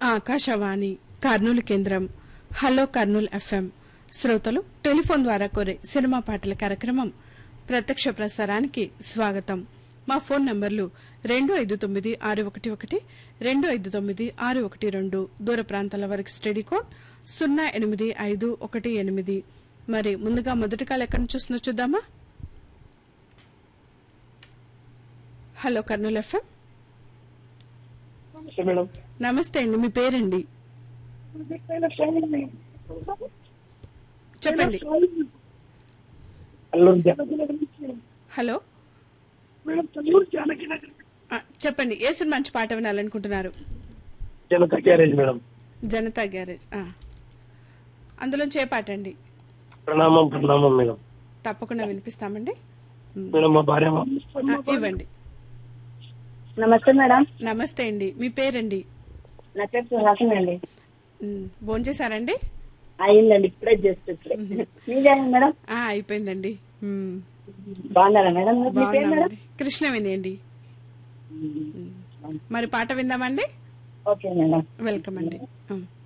ఆకాశవాణి కర్నూలు కేంద్రం hello Kurnool FM శ్రోతలు telephone ద్వారా కోరే సినిమా పాటల కార్యక్రమం ప్రత్యక్ష ప్రసారానికి స్వాగతం మా ఫోన్ నంబర్లు రెండు ఐదు తొమ్మిది ఆరు ఒకటి ఒకటి రెండు ఐదు తొమ్మిది ఆరు ఒకటి రెండు దూర ప్రాంతాల వరకు స్టడీ కోడ్ సున్నా ఎనిమిది ఐదు ఒకటి ఎనిమిది మరి ముందుగా మొదటి కాల్ ఎక్కడి నుంచి వస్తుందో చూద్దామా హలో కర్నూలు ఎఫ్ఎం నమస్తే మేడం నమస్తే అండి మీ పేరండి చెప్పండి అల్లూరు జానకి నగర్ నుంచి హలో మేడం తల్లూరు జానకి నగర్ ఆ, చెప్పండి ఏ సినిమా మంచి పాట వినాలనుకుంటున్నారు జనతా గ్యారేజ్ మేడం జనతా గ్యారేజ్ ఆ. అందులోంచి ఏ పాట అండి ప్రణామం ప్రణామం మేడం తప్పకుండా వినిపిస్తామండి ఉమ్. మేడం మా భార్య ఆ, ఇవ్వండి నమస్తే మేడం నమస్తే అండి మీ పేరండి నా పేరు సుహాసిని అండి ఉమ్, భోంచేశారండి అయిందండి ఇప్పుడే జస్ట్ ఇప్పుడే మీదేనా మేడం ఆ, అయిపోయిందండి ఉమ్, బాగున్నారా మేడం మీ పేరు మేడం బాగున్నామండి కృష్ణవేణి అండి ఉమ్. మరి పాట విందామండి ఓకే మేడం వెల్కమ్ అండి ఉమ్.